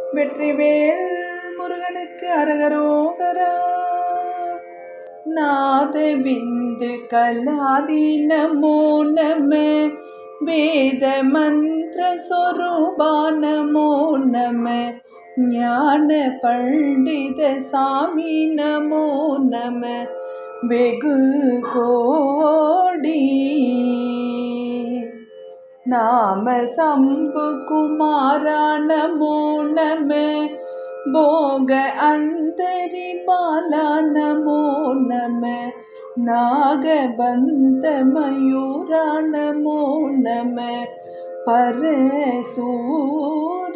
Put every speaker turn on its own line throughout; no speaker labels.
வெற்றிவேல் முருகனுக்கு அரகரோகரா நாத விந்து கலாதி நமோ நம வேத மந்திர சொரூபா நமோ நம ஞான பண்டித சாமி நமோ நம வெகு கோடி நாம சம்பு குமாரா நமோ நம போக அந்தரி பாலா நமோ நம நாகபந்த மயூரா நமோ நம பரசூர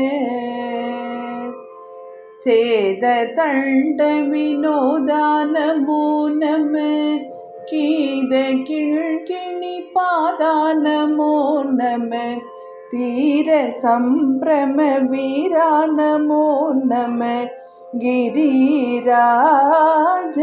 சேத தண்ட வினோதா நமோ நம கீத கிழ்கிணி பாதா நமோ நம தீர சம்பிரம வீரா நமோ நம கிரிராஜ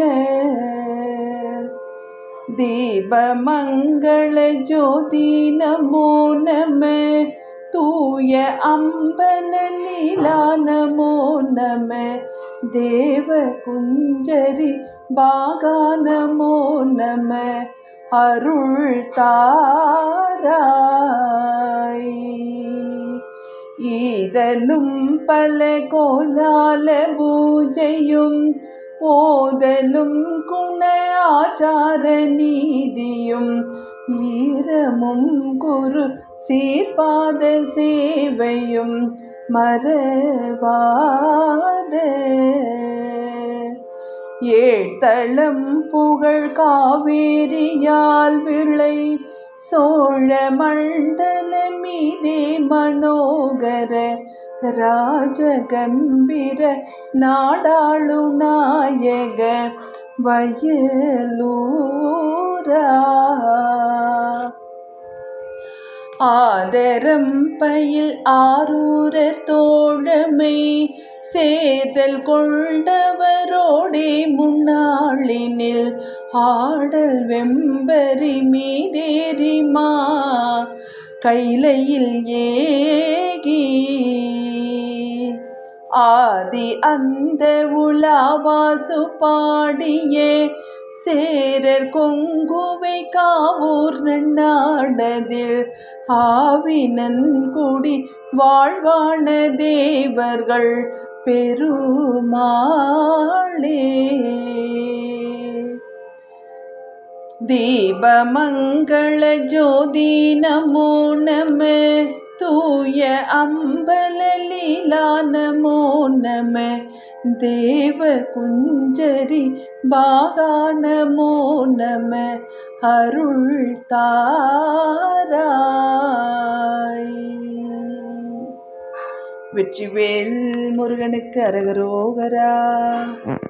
தீபமங்கள ஜோதி நமோ நம தூய அம்பல லீலா நமோ நம தேவ குஞ்சரி பாகா நமோ நம அருள் தாராய் ஈதலும் பல கோலால பூஜையும் ஓதலும் குண ஆச்சார நீதியும் ஈரமும் குரு சீர்பாத சேவையும் மறவாத ஏழ்தளம் புகழ் காவேரியால் விளை சோழ மண்டல மீதே மனோகர ராஜகம்பிர நாடாளு நாயக வயலூரா ஆதரம் பயில் ஆரூரர் தோழமை சேதல் கொண்டவரோடே முன்னாளினில் ஆடல் வெம்பரி மீதேறிமா கைலையில் ஏகி ஆதி அந்த உலாவாசு பாடியே சேரர் கொங்குவை காவூர் நன்னாடதில் ஆவினன் குடி வாழ்வான தேவர்கள் பெருமாளே தீபமங்கள ஜோதி நமோ நம தூய அம்பல லீலா நமோ நம தேவ குஞ்சரி பாகா நமோ நம அருள் தாராய் வெற்றிவேல் முருகனுக்கு அரகரோகரா